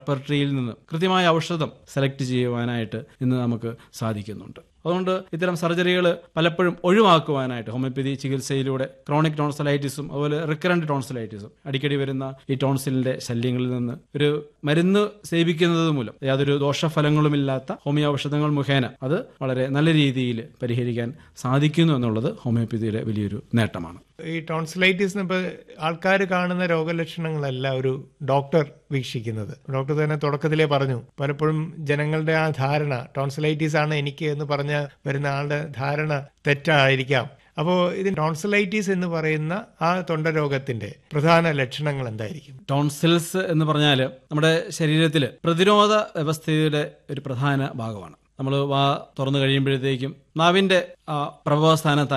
റെപ്പർട്ടറിയിൽ നിന്ന് കൃത്യമായ ഔഷധം സെലക്ട് ചെയ്യുവാനായിട്ട് ഇന്ന് നമുക്ക് സാധിക്കുന്നുണ്ട് അതുകൊണ്ട് ഇത്തരം സർജറികൾ പലപ്പോഴും ഒഴിവാക്കുവാനായിട്ട് ഹോമിയോപ്പതി ചികിത്സയിലൂടെ ക്രോണിക് ടോൺസലൈറ്റിസും അതുപോലെ റിക്കറന്റ് ടോൺസലൈറ്റിസും അടിക്കടി വരുന്ന ഈ ടോൺസിലിന്റെ ശല്യങ്ങളിൽ നിന്ന് ഒരു മരുന്ന് സേവിക്കുന്നത് മൂലം യാതൊരു ദോഷഫലങ്ങളുമില്ലാത്ത ഹോമിയോ ഔഷധങ്ങൾ മുഖേന അത് വളരെ നല്ല രീതിയിൽ പരിഹരിക്കാൻ സാധിക്കുന്നു എന്നുള്ളത് ഹോമിയോപ്പതിയുടെ വലിയൊരു നേട്ടമാണ് ഈ ടോൺസിലൈറ്റിസ് ഇപ്പോൾ ആൾക്കാർ കാണുന്ന രോഗലക്ഷണങ്ങളല്ല ഒരു ഡോക്ടർ വീക്ഷിക്കുന്നത് ഡോക്ടർ തന്നെ തുടക്കത്തിലേ പറഞ്ഞു പലപ്പോഴും ജനങ്ങളുടെ ആ ധാരണ ടോൺസിലൈറ്റിസ് ആണ് എനിക്ക് എന്ന് പറഞ്ഞ വരുന്ന ആളുടെ ധാരണ തെറ്റായിരിക്കാം അപ്പോൾ ഇത് ടോൺസിലൈറ്റിസ് എന്ന് പറയുന്ന ആ തൊണ്ടരോഗത്തിന്റെ പ്രധാന ലക്ഷണങ്ങൾ എന്തായിരിക്കും ടോൺസിൽസ് എന്ന് പറഞ്ഞാൽ നമ്മുടെ ശരീരത്തിൽ പ്രതിരോധ വ്യവസ്ഥയുടെ ഒരു പ്രധാന ഭാഗമാണ് നമ്മൾ വാ തുറന്നു കഴിയുമ്പോഴത്തേക്കും നാവിന്റെ ആ പ്രഭവസ്ഥാനത്ത്